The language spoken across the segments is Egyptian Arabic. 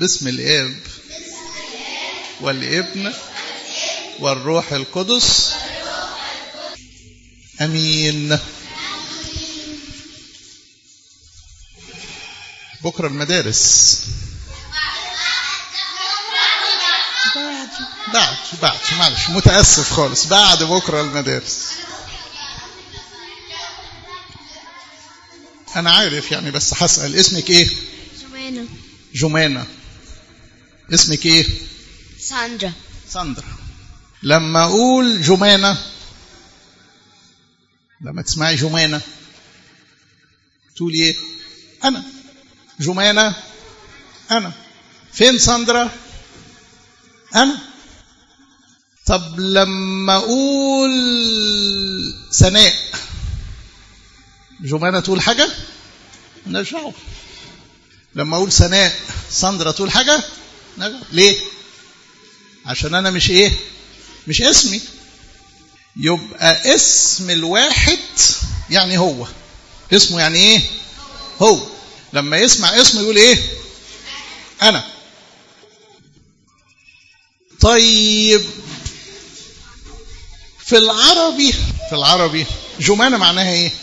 باسم الاب والابن والروح القدس امين بكره المدارس بعد بعد بعد معلش متاسف خالص بعد بكره المدارس انا عارف يعني بس هسال اسمك ايه جمانة جمانه اسمك ايه ساندرا ساندرا لما اقول جمانه لما تسمعي جمانه تقولي ايه انا جمانه انا فين ساندرا انا طب لما اقول سناء جمانه تقول حاجه مالناش دعوه لما اقول سناء ساندرا تقول حاجه مالناش دعوة. ليه عشان انا مش ايه مش اسمي يبقى اسم الواحد يعني هو اسمه يعني ايه هو لما يسمع اسمه يقول ايه انا طيب في العربي في العربي جمانة معناها ايه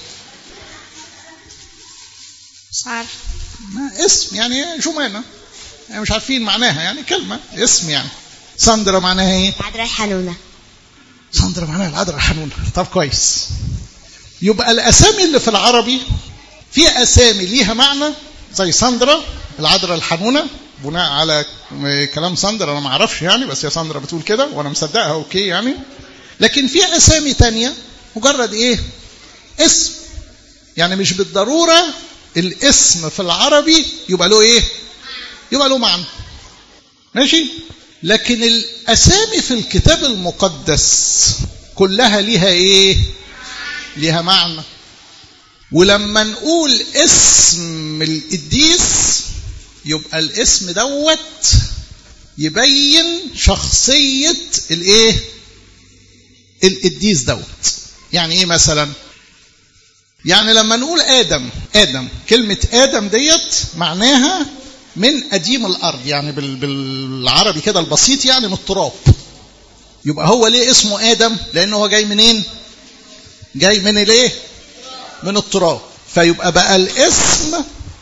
مش عارف ما اسم يعني جمانة يعني مش عارفين معناها يعني كلمة اسم يعني ساندرا معناها ايه عذراء حنونة ساندرا معناها العذراء الحنونة طب كويس يبقى الأسامي اللي في العربي في أسامي ليها معنى زي ساندرا العذراء الحنونة بناء على كلام ساندرا أنا ما أعرفش يعني بس هي ساندرا بتقول كده وأنا مصدقها أوكي يعني لكن في أسامي تانية مجرد إيه اسم يعني مش بالضرورة الاسم في العربي يبقى له إيه يبقى له معنى ماشي لكن الأسامي في الكتاب المقدس كلها ليها إيه ليها معنى ولما نقول اسم القديس يبقى الاسم دوت يبين شخصية الايه القديس دوت يعني ايه مثلا يعني لما نقول ادم ادم كلمة ادم ديت معناها من قديم الارض يعني بال- بالعربي كده البسيط يعني من التراب يبقى هو ليه اسمه ادم لانه هو جاي منين جاي من الايه من التراب فيبقى بقى الاسم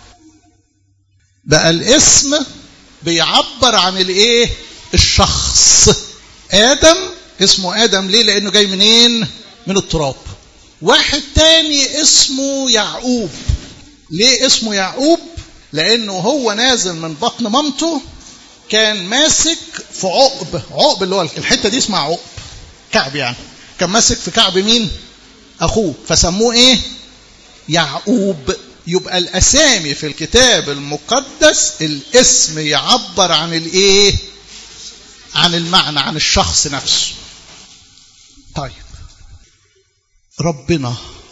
بقى الاسم بيعبر عن الايه الشخص ادم اسمه ادم ليه لانه جاي منين من التراب واحد تاني اسمه يعقوب ليه اسمه يعقوب لانه هو نازل من بطن مامته كان ماسك في عقب عقب اللي هو الحته دي اسمها عقب كعب يعني كان ماسك في كعب مين اخوه فسموه ايه يعقوب يبقى الاسامي في الكتاب المقدس الاسم يعبر عن الايه عن المعنى عن الشخص نفسه طيب ربنا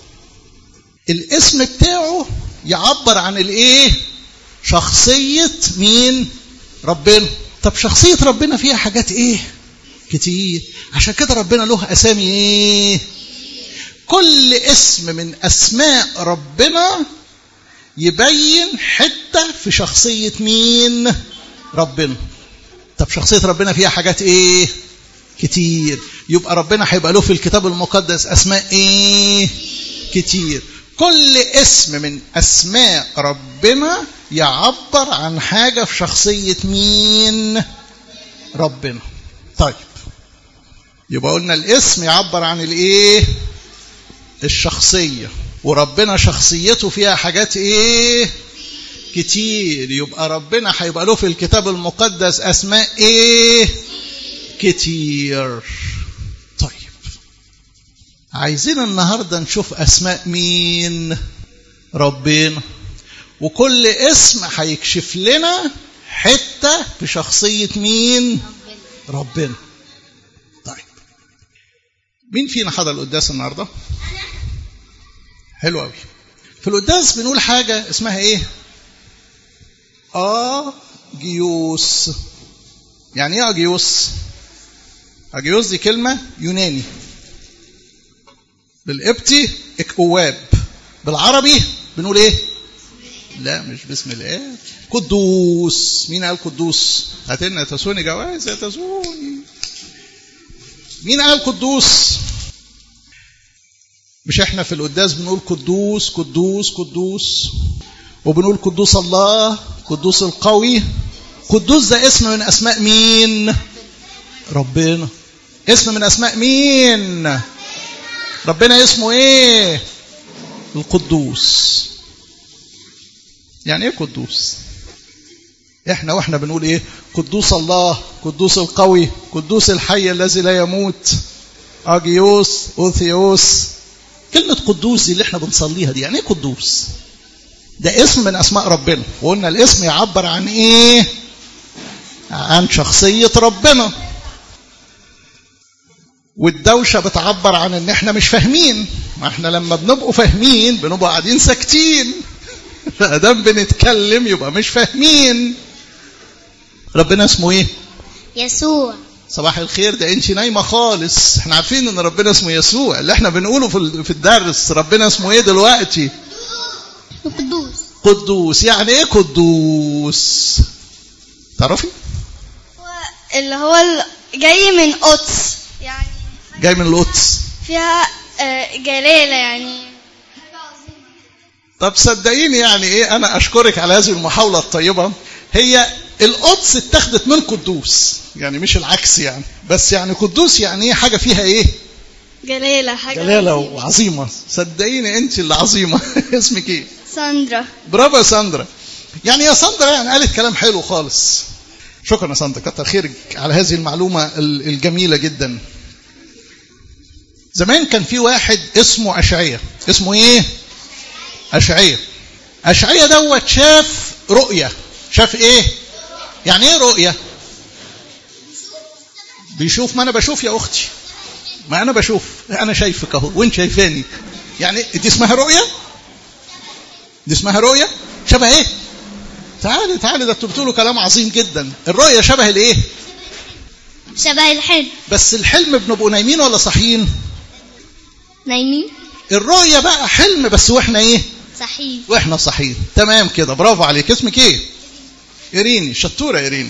الاسم بتاعه يعبر عن الايه شخصية مين ربنا طب شخصية ربنا فيها حاجات ايه كتير عشان كده ربنا له اسامي ايه كل اسم من اسماء ربنا يبين حتة في شخصية مين ربنا طب شخصية ربنا فيها حاجات ايه كتير يبقى ربنا هيبقى له في الكتاب المقدس اسماء ايه كتير كل اسم من اسماء ربنا يعبر عن حاجة في شخصية مين ربنا طيب يبقى قلنا الاسم يعبر عن الايه الشخصية وربنا شخصيته فيها حاجات ايه كتير يبقى ربنا هيبقى له في الكتاب المقدس اسماء ايه كتير طيب عايزين النهارده نشوف اسماء مين ربنا وكل اسم هيكشف لنا حته في شخصيه مين ربنا طيب مين فينا حضر القداس النهارده حلو قوي في القداس بنقول حاجه اسمها ايه اجيوس يعني ايه اجيوس اجيوس دي كلمه يوناني بالقبطي اكواب بالعربي بنقول ايه لا مش باسم الاب قدوس مين قال قدوس هات لنا يا تسوني جواز يا تسوني مين قال قدوس مش احنا في القداس بنقول قدوس قدوس قدوس وبنقول قدوس الله قدوس القوي قدوس ده اسم من اسماء مين ربنا اسم من اسماء مين ربنا اسمه ايه القدوس يعني ايه قدوس احنا واحنا بنقول ايه قدوس الله قدوس القوي قدوس الحي الذي لا يموت اجيوس اوثيوس كلمة قدوس دي اللي احنا بنصليها دي يعني ايه قدوس ده اسم من اسماء ربنا وقلنا الاسم يعبر عن ايه عن شخصية ربنا والدوشة بتعبر عن ان احنا مش فاهمين ما احنا لما بنبقوا فاهمين بنبقوا قاعدين ساكتين فادام بنتكلم يبقى مش فاهمين ربنا اسمه ايه يسوع صباح الخير ده انت نايمه خالص احنا عارفين ان ربنا اسمه يسوع اللي احنا بنقوله في في الدرس ربنا اسمه ايه دلوقتي القدوس قدوس يعني ايه قدوس تعرفي اللي هو ال- جاي من قدس يعني جاي من القدس فيها آه، جلالة يعني طب صدقيني يعني ايه انا اشكرك على هذه المحاوله الطيبه هي القدس اتخذت من قدوس يعني مش العكس يعني بس يعني قدوس يعني ايه حاجه فيها ايه جلالة حاجة جلاله عظيمة. وعظيمه صدقيني انت اللي عظيمه اسمك ايه ساندرا برافو يا ساندرا يعني يا ساندرا يعني قالت كلام حلو خالص شكرا يا ساندرا كتر خيرك على هذه المعلومه ال- الجميله جدا زمان كان في واحد اسمه اشعيا اسمه ايه اشعيا اشعيا دوت شاف رؤيه شاف ايه يعني ايه رؤيه بيشوف ما انا بشوف يا اختي ما انا بشوف انا شايفك اهو وانت شايفاني يعني دي اسمها رؤيه دي اسمها رؤيه شبه ايه تعالي تعالي ده انتوا بتقولوا كلام عظيم جدا الرؤيه شبه الايه شبه الحلم بس الحلم بنبقوا نايمين ولا صاحيين نايمين الرؤيه بقى حلم بس واحنا ايه صحيح واحنا صاحيين تمام كده برافو عليك اسمك ايه إيريني شطورة إيريني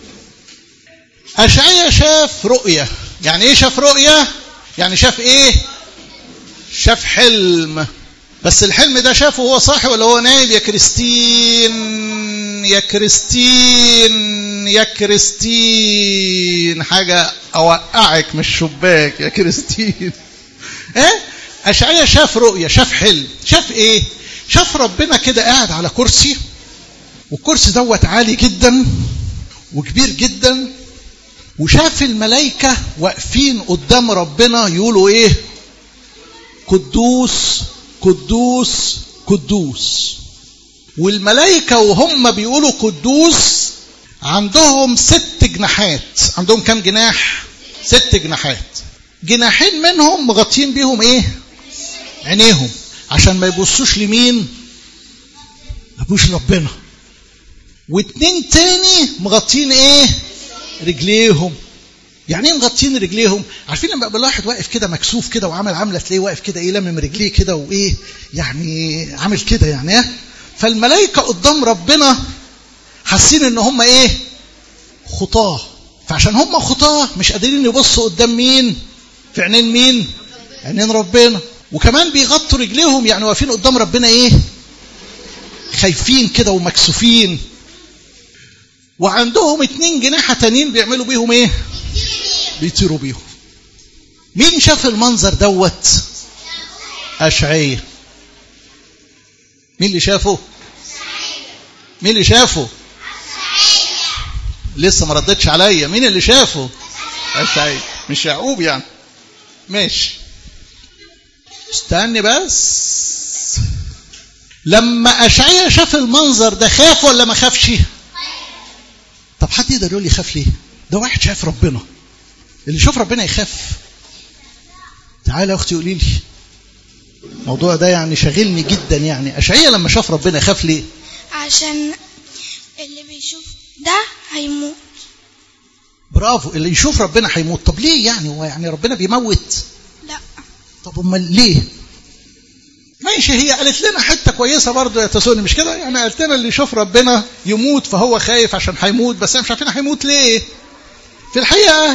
أشعيا شاف رؤية يعني إيه شاف رؤية يعني شاف إيه شاف حلم بس الحلم ده شافه وهو صاحي ولا هو نايم يا كريستين يا كريستين يا كريستين حاجة أوقعك من الشباك يا كريستين ايه أشعيا شاف رؤية شاف حلم شاف إيه شاف ربنا كده قاعد على كرسي والكرسي دوت عالي جدا وكبير جدا وشاف الملائكة واقفين قدام ربنا يقولوا ايه قدوس قدوس قدوس والملائكة وهم بيقولوا قدوس عندهم ست جناحات عندهم كام جناح ست جناحات جناحين منهم مغطين بيهم ايه عينيهم عشان ما يبصوش لمين ما يبصوش ربنا واتنين تاني مغطين ايه رجليهم يعني ايه مغطين رجليهم عارفين لما يبقى الواحد واقف كده مكسوف كده وعامل عامله تلاقيه واقف كده ايه لمم رجليه كده وايه يعني عامل كده يعني ايه فالملائكه قدام ربنا حاسين ان هم ايه خطاه فعشان هم خطاه مش قادرين يبصوا قدام مين في عينين مين عينين ربنا وكمان بيغطوا رجليهم يعني واقفين قدام ربنا ايه خايفين كده ومكسوفين وعندهم اتنين جناحة تانيين بيعملوا بيهم ايه بيطيروا بيهم مين شاف المنظر دوت أشعية مين اللي شافه مين اللي شافه لسه ما ردتش عليا مين اللي شافه أشعية مش يعقوب يعني ماشي استني بس لما أشعية شاف المنظر ده خاف ولا ما خافش طب حد يقدر يقول لي خاف ليه ده واحد شاف ربنا اللي يشوف ربنا يخاف تعالى يا اختي قولي لي الموضوع ده يعني شاغلني جدا يعني اشعية لما شاف ربنا يخاف ليه عشان اللي بيشوف ده هيموت برافو اللي يشوف ربنا هيموت طب ليه يعني هو يعني ربنا بيموت لا طب امال ليه ماشي هي قالت لنا حته كويسه برضه يا تسوني مش كده يعني قالت لنا اللي يشوف ربنا يموت فهو خايف عشان هيموت بس احنا مش عارفين هيموت ليه في الحقيقه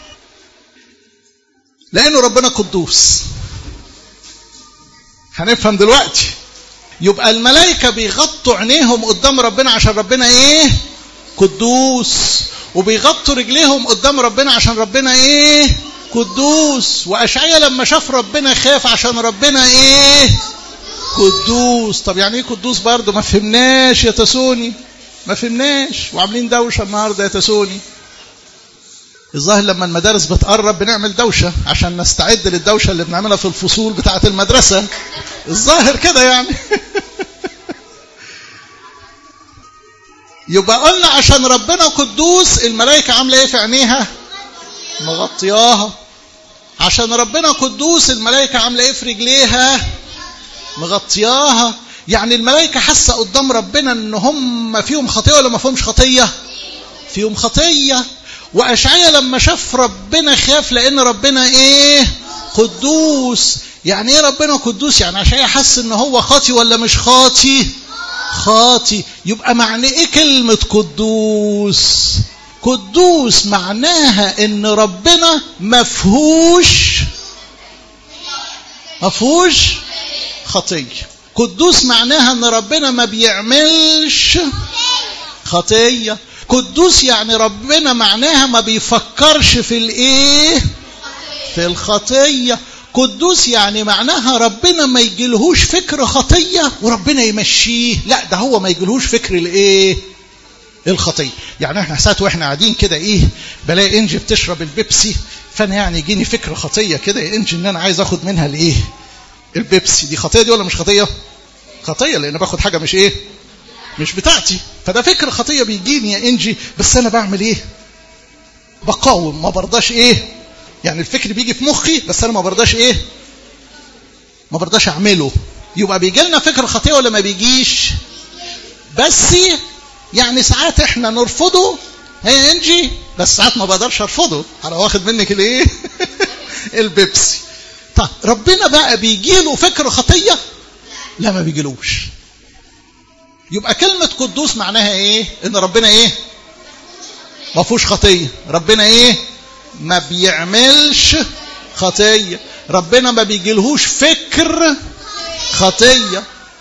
لانه ربنا قدوس هنفهم دلوقتي يبقى الملائكة بيغطوا عينيهم قدام ربنا عشان ربنا ايه قدوس وبيغطوا رجليهم قدام ربنا عشان ربنا ايه قدوس واشعيا لما شاف ربنا خاف عشان ربنا ايه قدوس طب يعني ايه قدوس برضه ما فهمناش يا تسوني ما فهمناش وعاملين دوشه النهارده يا تسوني الظاهر لما المدارس بتقرب بنعمل دوشه عشان نستعد للدوشه اللي بنعملها في الفصول بتاعه المدرسه الظاهر كده يعني يبقى قلنا عشان ربنا قدوس الملائكه عامله ايه في عينيها مغطياها عشان ربنا قدوس الملائكه عامله ايه في رجليها مغطياها يعني الملائكه حاسه قدام ربنا ان هم فيهم خطيه ولا ما فيهمش خطيه فيهم خطيه واشعيا لما شاف ربنا خاف لان ربنا ايه قدوس يعني ايه ربنا قدوس يعني اشعيا حس ان هو خاطي ولا مش خاطي خاطي يبقى معنى ايه كلمه قدوس قدوس معناها ان ربنا مفهوش مفهوش خطيه قدوس معناها ان ربنا ما بيعملش خطيه قدوس يعني ربنا معناها ما بيفكرش في الايه في الخطيه قدوس يعني معناها ربنا ما يجيلهوش فكر خطيه وربنا يمشيه لا ده هو ما يجيلهوش فكر الايه الخطيه يعني احنا ساعات واحنا قاعدين كده ايه بلاقي انجي بتشرب البيبسي فانا يعني يجيني فكر خطيه كده يا انجي ان انا عايز اخد منها الايه البيبسي دي خطيه دي ولا مش خطيه خطيه لان باخد حاجه مش ايه مش بتاعتي فده فكر خطيه بيجيني يا انجي بس انا بعمل ايه بقاوم ما برضاش ايه يعني الفكر بيجي في مخي بس انا ما برضاش ايه ما برضاش اعمله يبقى بيجي لنا فكر خطيه ولا ما بيجيش بس يعني ساعات احنا نرفضه هي انجي بس ساعات ما بقدرش ارفضه انا واخد منك الايه البيبسي طب ربنا بقى بيجي له فكر خطيه لا ما بيجيلوش يبقى كلمة قدوس معناها ايه ان ربنا ايه ما فيهوش خطية ربنا ايه ما بيعملش خطية ربنا ما بيجيلهوش فكر خطية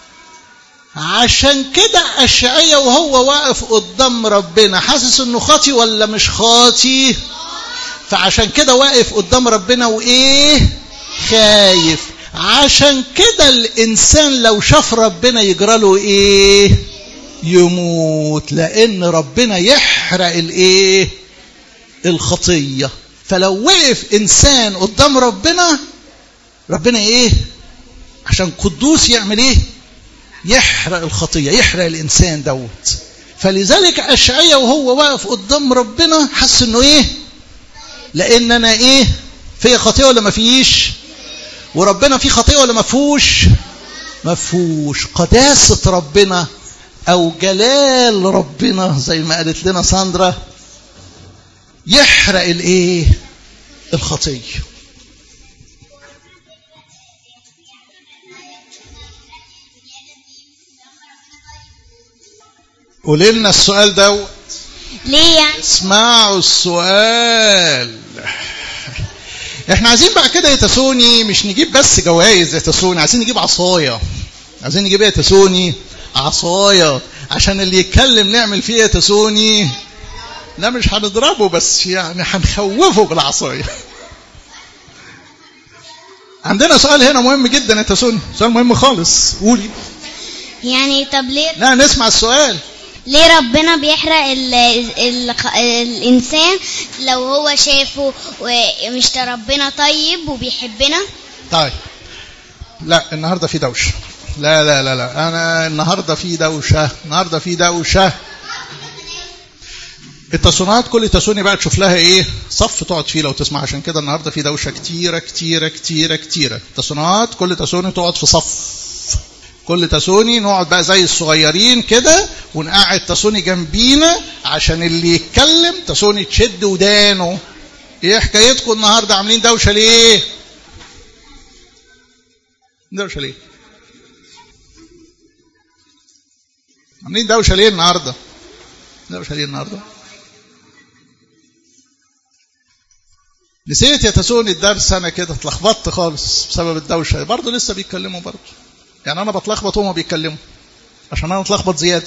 عشان كده أشعية وهو واقف قدام ربنا حاسس انه خاطي ولا مش خاطي فعشان كده واقف قدام ربنا وايه خايف عشان كده الانسان لو شاف ربنا يجرى له ايه يموت لان ربنا يحرق الايه الخطيه فلو وقف انسان قدام ربنا ربنا ايه عشان قدوس يعمل ايه يحرق الخطيه يحرق الانسان دوت فلذلك اشعيا وهو واقف قدام ربنا حس انه ايه لان انا ايه في خطيه ولا ما فيش وربنا فيه خطيه ولا ما فيهوش ما فيهوش قداسه ربنا او جلال ربنا زي ما قالت لنا ساندرا يحرق الايه الخطيه قولي لنا السؤال دوت ليه يعني اسمعوا السؤال احنا عايزين بقى كده يا تسوني مش نجيب بس جوائز يا تسوني عايزين نجيب عصايه عايزين نجيب يا تسوني عصايه عشان اللي يتكلم نعمل فيه يا تسوني لا مش هنضربه بس يعني هنخوفه بالعصايه عندنا سؤال هنا مهم جدا يا تسوني سؤال مهم خالص قولي يعني طب ليه لا نسمع السؤال ليه ربنا بيحرق ال ال الإنسان لو هو شافه ومش ده ربنا طيب وبيحبنا طيب لا النهارده في دوشه لا لا لا لا انا النهارده في دوشه النهارده في دوشه التصنيعات كل تصوني بقى تشوف لها ايه صف تقعد فيه لو تسمع عشان كده النهارده في دوشه كتيره كتيره كتيره كتيره التصنيعات كل تصوني تقعد في صف كل تسوني نقعد بقى زي الصغيرين كده ونقعد تسوني جنبينا عشان اللي يتكلم تسوني تشد ودانه ايه حكايتكم النهارده عاملين دوشه ليه دوشه ليه عاملين دوشه ليه النهارده دوشه ليه النهارده نسيت يا تسوني الدرس انا كده اتلخبطت خالص بسبب الدوشه برضه لسه بيتكلموا برضه يعني انا بتلخبط وهم بيتكلموا عشان انا اتلخبط زياده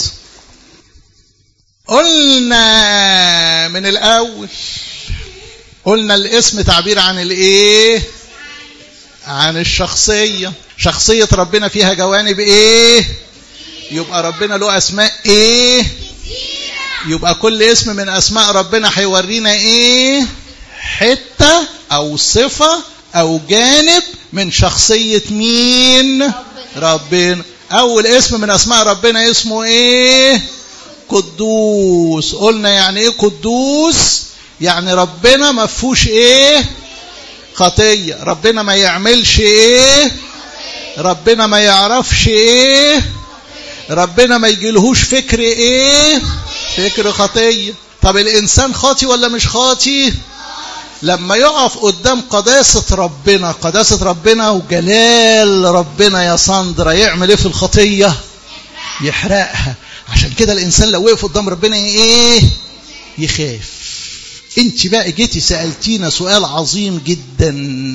قلنا من الاول قلنا الاسم تعبير عن الايه عن الشخصيه شخصيه ربنا فيها جوانب ايه يبقى ربنا له اسماء ايه يبقى كل اسم من اسماء ربنا هيورينا ايه حته او صفه او جانب من شخصيه مين ربنا اول اسم من اسماء ربنا اسمه ايه قدوس قلنا يعني ايه قدوس يعني ربنا ما فيهوش ايه خطيه ربنا ما يعملش ايه ربنا ما يعرفش ايه ربنا ما يجيلهوش فكر ايه فكر خطيه طب الانسان خاطي ولا مش خاطي لما يقف قدام قداسة ربنا قداسة ربنا وجلال ربنا يا ساندرا يعمل ايه في الخطية يحرقها عشان كده الانسان لو وقف قدام ربنا ايه يخاف انت بقى جيتي سألتينا سؤال عظيم جدا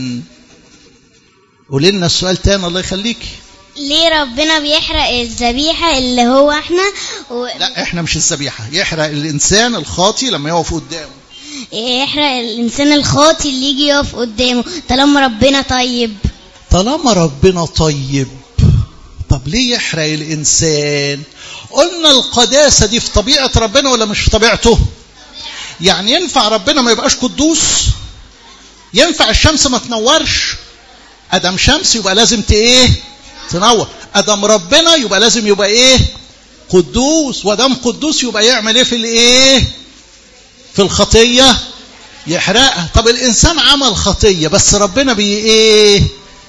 قولي لنا السؤال تاني الله يخليكي ليه ربنا بيحرق الذبيحة اللي هو احنا و... لا احنا مش الذبيحة يحرق الانسان الخاطي لما يقف قدامه يحرق الإنسان الخاطي اللي يجي يقف قدامه طالما ربنا طيب طالما ربنا طيب طب ليه يحرق الإنسان قلنا القداسة دي في طبيعة ربنا ولا مش في طبيعته يعني ينفع ربنا ما يبقاش قدوس ينفع الشمس ما تنورش ادم شمس يبقى لازم ت ايه تنور ادم ربنا يبقى لازم يبقى ايه قدوس ودم قدوس يبقى يعمل ايه في الايه في الخطيه يحرقها طب الانسان عمل خطيه بس ربنا بي ايه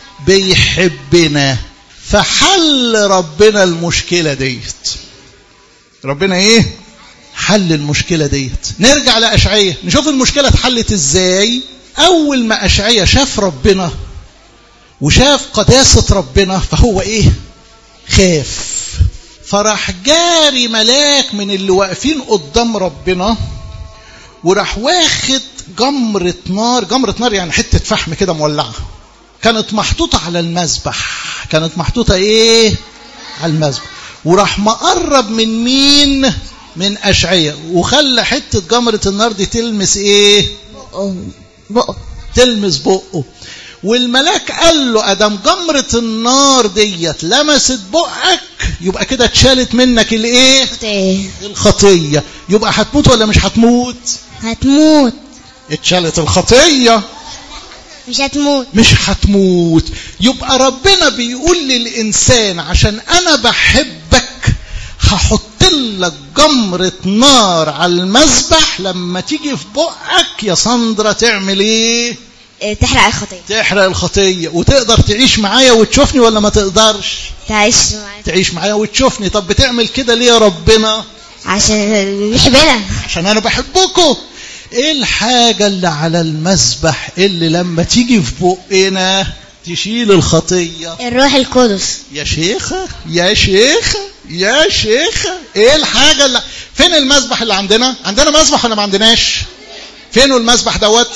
بيحبنا فحل ربنا المشكله ديت ربنا ايه حل المشكله ديت نرجع لاشعياء نشوف المشكله اتحلت ازاي اول ما اشعياء شاف ربنا وشاف قداسه ربنا فهو ايه خاف فراح جاري ملاك من اللي واقفين قدام ربنا وراح واخد جمرة نار جمرة نار يعني حتة فحم كده مولعة كانت محطوطة على المذبح كانت محطوطة ايه على المذبح وراح مقرب من مين من أشعية وخلى حتة جمرة النار دي تلمس ايه بقه تلمس بقه والملاك قال له ادم جمرة النار ديت لمست بقك يبقى كده اتشالت منك الايه الخطية يبقى هتموت ولا مش هتموت هتموت اتشالت الخطية مش هتموت مش هتموت يبقى ربنا بيقول للإنسان عشان أنا بحبك هحط لك جمرة نار على المذبح لما تيجي في بقك يا سندرة تعمل ايه تحرق الخطية تحرق الخطية وتقدر تعيش معايا وتشوفني ولا ما تقدرش تعيش معاك تعيش معايا وتشوفني طب بتعمل كده ليه يا ربنا عشان بيحبنا عشان انا بحبكم ايه الحاجة اللي على المذبح اللي لما تيجي في بقنا تشيل الخطية الروح القدس يا شيخة يا شيخة يا شيخة ايه الحاجة اللي فين المذبح اللي عندنا عندنا مذبح ولا ما عندناش فين المذبح دوت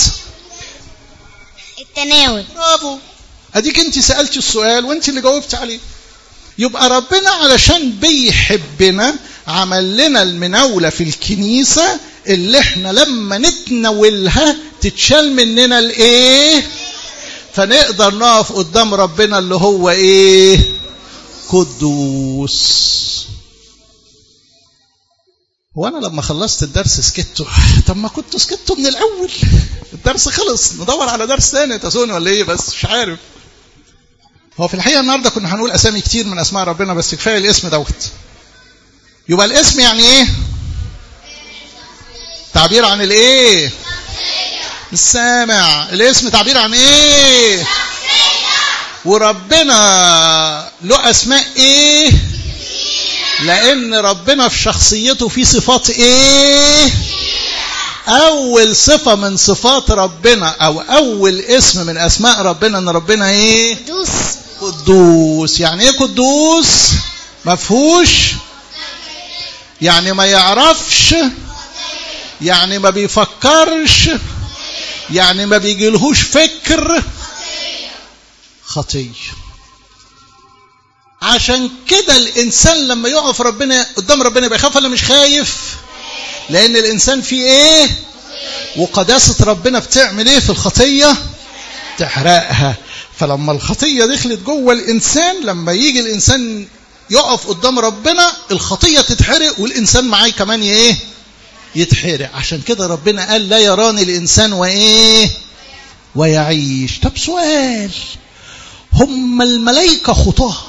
التناول برافو اديك انت سألتي السؤال وانت اللي جاوبت عليه يبقى ربنا علشان بيحبنا عمل لنا المناولة في الكنيسة اللي احنا لما نتناولها تتشال مننا الايه فنقدر نقف قدام ربنا اللي هو ايه قدوس هو انا لما خلصت الدرس سكتوا طب ما كنت سكتوا من الاول الدرس خلص ندور على درس ثاني تسوني ولا ايه بس مش عارف هو في الحقيقه النهارده كنا هنقول اسامي كتير من اسماء ربنا بس كفايه الاسم دوت يبقى الاسم يعني ايه تعبير عن الايه مش سامع الاسم تعبير عن ايه وربنا له اسماء ايه لان ربنا في شخصيته في صفات ايه اول صفه من صفات ربنا او اول اسم من اسماء ربنا ان ربنا ايه قدوس قدوس يعني ايه قدوس مفهوش يعني ما يعرفش يعني ما بيفكرش يعني ما بيجيلهوش فكر خطيه عشان كده الانسان لما يقف ربنا قدام ربنا يبقى يخاف ولا مش خايف لان الانسان فيه ايه وقداسه ربنا بتعمل ايه في الخطيه تحرقها فلما الخطيه دخلت جوه الانسان لما يجي الانسان يقف قدام ربنا الخطيه تتحرق والانسان معاه كمان ايه يتحرق عشان كده ربنا قال لا يراني الانسان وايه ويعيش طب سؤال هم الملائكه خطاه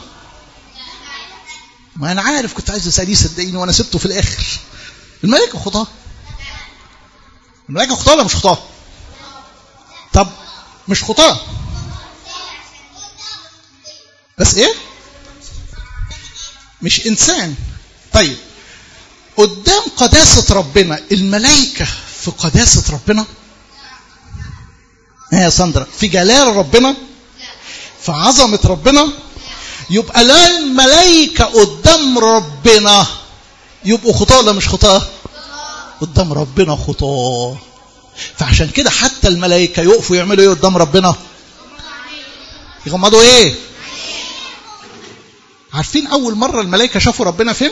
ما انا عارف كنت عايز اساليه صدقيني وانا سبته في الاخر الملائكه خطاه الملائكه خطاه ولا مش خطاه طب مش خطاه بس ايه مش انسان طيب قدام قداسه ربنا الملائكه في قداسه ربنا ايه يا ساندرا في جلال ربنا في عظمه ربنا يبقى لا الملائكة قدام ربنا يبقوا خطاة ولا مش خطاة قدام ربنا خطاة فعشان كده حتى الملائكة يقفوا يعملوا ايه قدام ربنا يغمضوا ايه عارفين اول مرة الملائكة شافوا ربنا فين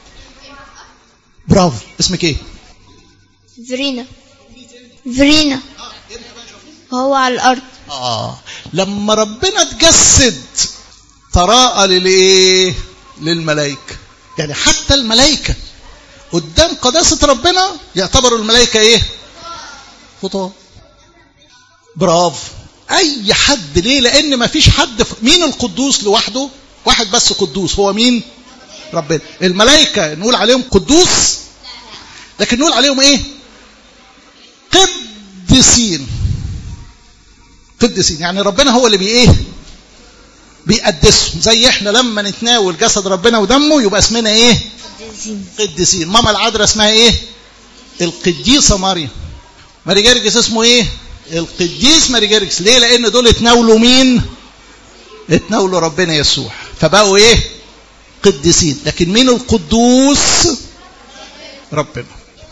برافو اسمك ايه فرينا فرينا هو على الأرض اه لما ربنا اتجسد تراءى للايه للملائكه يعني حتى الملائكه قدام قداسه ربنا يعتبروا الملائكه ايه خطاه برافو اي حد ليه لان ما فيش حد ف... مين القدوس لوحده واحد بس قدوس هو مين ربنا الملائكه نقول عليهم قدوس لكن نقول عليهم ايه قديسين قديسين يعني ربنا هو اللي بي ايه بيقدسهم زي احنا لما نتناول جسد ربنا ودمه يبقى اسمنا ايه قديسين ماما العذراء اسمها ايه القديسه مريم ماري جرجس اسمه ايه القديس ماري جرجس ليه لان دول اتناولوا مين اتناولوا ربنا يسوع فبقوا ايه قديسين لكن مين القدوس ربنا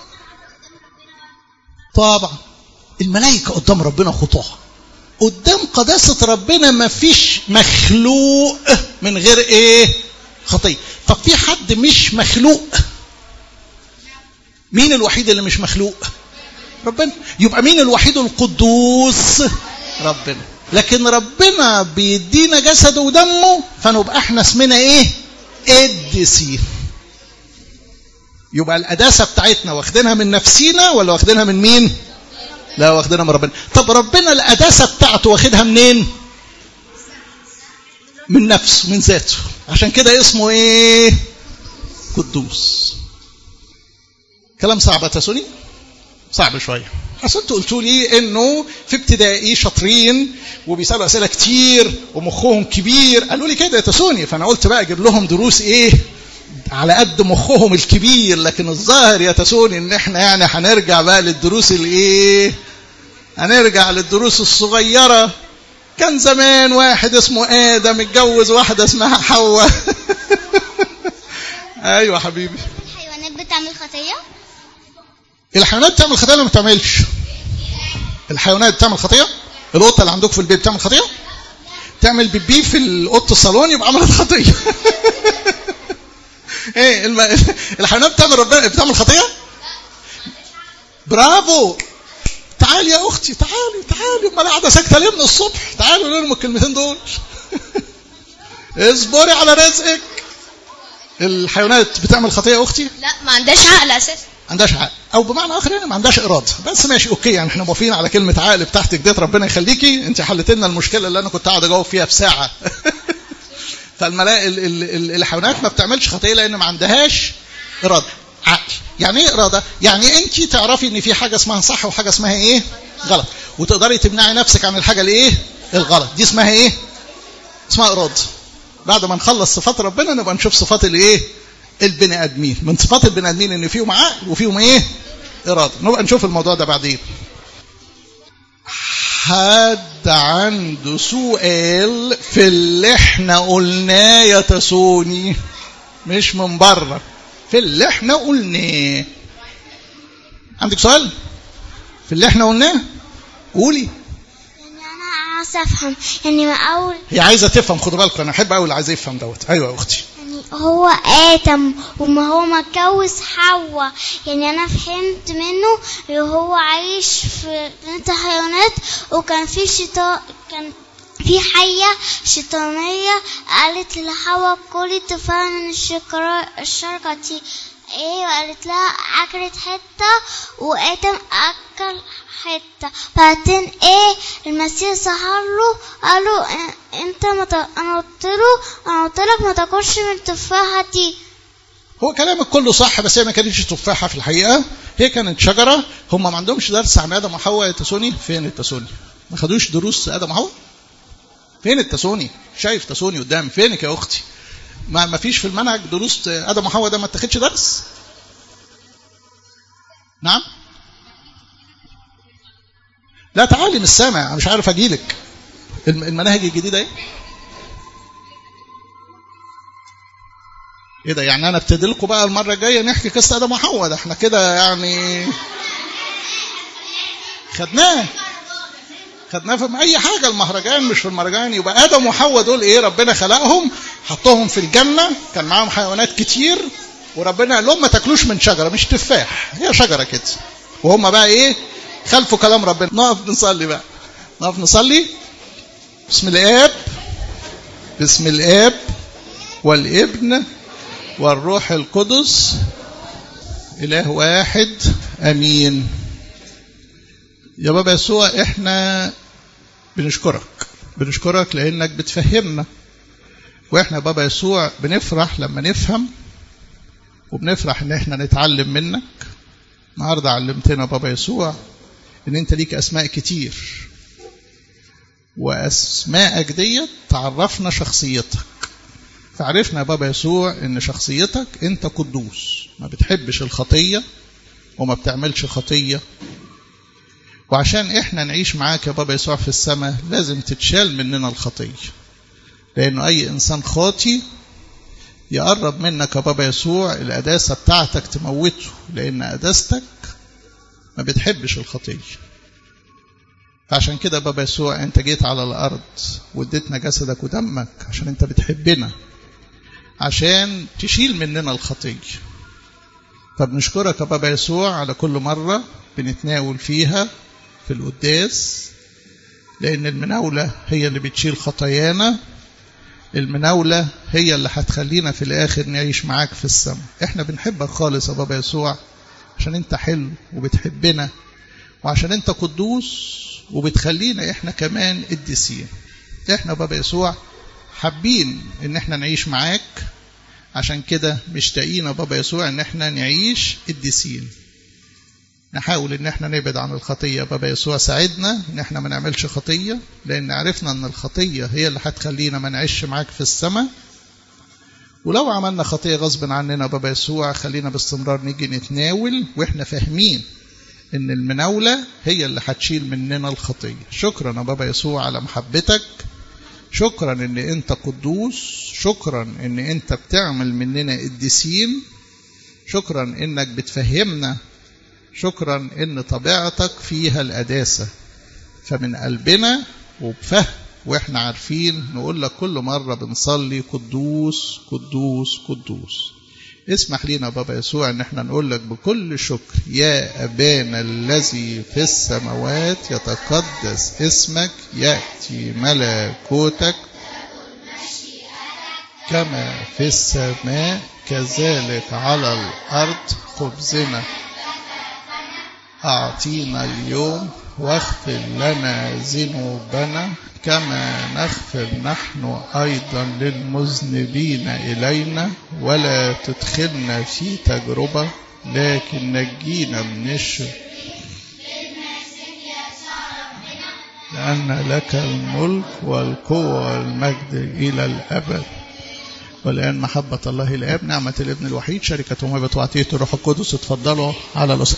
طبعا الملائكه قدام ربنا خطاه قدام قداسة ربنا ما فيش مخلوق من غير ايه خطية طب في حد مش مخلوق مين الوحيد اللي مش مخلوق ربنا يبقى مين الوحيد القدوس ربنا لكن ربنا بيدينا جسده ودمه فنبقى احنا اسمنا ايه قديسين يبقى القداسة بتاعتنا واخدينها من نفسينا ولا واخدينها من مين لا واخدينها من ربنا طب ربنا القداسة بتاعته واخدها منين من نفسه من ذاته عشان كده اسمه ايه قدوس كلام صعب يا تسوني صعب شويه اصل انتوا قلتوا لي انه في ابتدائي شاطرين وبيسالوا اسئله كتير ومخهم كبير قالوا لي كده يا تسوني فانا قلت بقى اجيب لهم دروس ايه على قد مخهم الكبير لكن الظاهر يا تسوني ان احنا يعني هنرجع بقى للدروس الايه هنرجع للدروس الصغيره كان زمان واحد اسمه ادم اتجوز واحده اسمها حواء ايوه حبيبي الحيوانات بتعمل خطية؟ الحيوانات بتعمل خطيه ولا ما بتعملش الحيوانات بتعمل خطيه القطه اللي عندك في البيت بتعمل خطيه تعمل بيبي في اوضه الصالون يبقى عملت خطيه ايه الم... الحيوانات بتعمل ربنا بتعمل خطيه برافو تعالي يا اختي تعالي تعالي امال قاعده ساكته ليه من الصبح تعالوا قولوا لهم الكلمتين دول اصبري على رزقك الحيوانات بتعمل خطيه يا اختي لا ما عندهاش عقل اساسا عندهاش عقل او بمعنى اخر يعني ما عندهاش اراده بس ماشي اوكي يعني احنا موافقين على كلمه عقل بتاعتك ديت ربنا يخليكي انت حلت لنا المشكله اللي انا كنت قاعد اجاوب فيها في ساعه فالملا ال- ال- ال- الحيوانات ما بتعملش خطيه لان ما عندهاش اراده عقل يعني ايه اراده يعني انت تعرفي ان في حاجه اسمها صح وحاجه اسمها ايه غلط وتقدري تمنعي نفسك عن الحاجه الايه الغلط دي اسمها ايه اسمها اراده بعد ما نخلص صفات ربنا نبقى نشوف صفات الايه البني ادمين من صفات البني ادمين ان فيهم عقل وفيهم ايه اراده نبقى نشوف الموضوع ده بعدين حد عنده سؤال في اللي احنا قلناه يا تسوني مش من بره في اللي احنا قلناه عندك سؤال في اللي احنا قلناه قولي يعني انا عايزه افهم يعني ما اول هي عايزه تفهم خدوا بالكم انا احب قوي اللي عايز يفهم دوت ايوه يا اختي يعني هو آدم وما هو ما اتجوز حواء يعني أنا فهمت منه اللي هو عايش في جنينة الحيوانات وكان في شيطان كان في حية شيطانية قالت لحواء كلي تفاح من الشجرة الشجرة دي ايه وقالت لها اكلت حتة وآدم اكل حتة بعدين ايه المسيح ظهر له قال له إيه انت ما ت... انا قلت له انا قلت لك ما تاكلش من التفاحة دي هو كلامك كله صح بس هي ما كانتش تفاحه في الحقيقه هي كانت شجره هم ما عندهمش درس عن ادم وحواء يا تسوني فين التسوني ما خدوش دروس ادم وحواء فين التسوني شايف تسوني قدام فينك يا اختي ما ما فيش في المنهج دروس ادم وحواء ده ما اتاخدش درس نعم لا تعالي مش سامع أنا مش عارف اجيلك الم- المناهج الجديده ايه ايه ده يعني انا ابتدي لكم بقى المره الجايه نحكي قصه ادم وحواء ده احنا كده يعني خدناه خدناه في اي حاجه المهرجان مش في المهرجان يبقى ادم وحواء دول ايه ربنا خلقهم حطهم في الجنه كان معاهم حيوانات كتير وربنا قال لهم ما تاكلوش من شجره مش تفاح هي شجره كده وهم بقى ايه خلفوا كلام ربنا نقف نصلي بقى نقف نصلي بسم الاب بسم الاب والابن والروح القدس إله واحد أمين يا بابا يسوع إحنا بنشكرك بنشكرك لأنك بتفهمنا وإحنا يا بابا يسوع بنفرح لما نفهم وبنفرح إن إحنا نتعلم منك النهاردة علمتنا بابا يسوع إن أنت ليك أسماء كتير وأسماءك ديت تعرفنا شخصيتك فعرفنا يا بابا يسوع ان شخصيتك انت قدوس ما بتحبش الخطيه وما بتعملش خطيه وعشان احنا نعيش معاك يا بابا يسوع في السماء لازم تتشال مننا الخطيه لانه اي انسان خاطي يقرب منك يا بابا يسوع القداسه بتاعتك تموته لان قداستك ما بتحبش الخطيه فعشان كده يا بابا يسوع انت جيت على الارض واديتنا جسدك ودمك عشان انت بتحبنا عشان تشيل مننا الخطية فبنشكرك يا بابا يسوع على كل مرة بنتناول فيها في القداس لأن المناولة هي اللي بتشيل خطايانا المناولة هي اللي هتخلينا في الآخر نعيش معاك في السماء احنا بنحبك خالص يا بابا يسوع عشان انت حلو وبتحبنا وعشان انت قدوس وبتخلينا احنا كمان قديسين احنا بابا يسوع حابين ان احنا نعيش معاك عشان كده مشتاقين يا بابا يسوع ان احنا نعيش قديسين نحاول ان احنا نبعد عن الخطية يا بابا يسوع ساعدنا ان احنا ما نعملش خطية لان عرفنا ان الخطية هي اللي هتخلينا ما نعيش معاك في السماء ولو عملنا خطية غصب عننا بابا يسوع خلينا باستمرار نيجي نتناول واحنا فاهمين ان المناولة هي اللي هتشيل مننا الخطية شكرا يا بابا يسوع على محبتك شكرا ان انت قدوس شكرا ان انت بتعمل مننا قديسين شكرا انك بتفهمنا شكرا ان طبيعتك فيها القداسة فمن قلبنا وبفهم واحنا عارفين نقول لك كل مرة بنصلي قدوس قدوس قدوس اسمح لنا بابا يسوع ان احنا نقول لك بكل شكر يا ابانا الذي في السماوات يتقدس اسمك ياتي ملكوتك كما في السماء كذلك على الارض خبزنا اعطينا اليوم واغفر لنا ذنوبنا كما نغفر نحن أيضا للمذنبين إلينا ولا تدخلنا في تجربة لكن نجينا من الشر لأن لك الملك والقوة والمجد إلى الأبد والآن محبة الله الآب نعمة الابن الوحيد شركة ومهبة وعطية الروح القدس اتفضلوا على الأسرة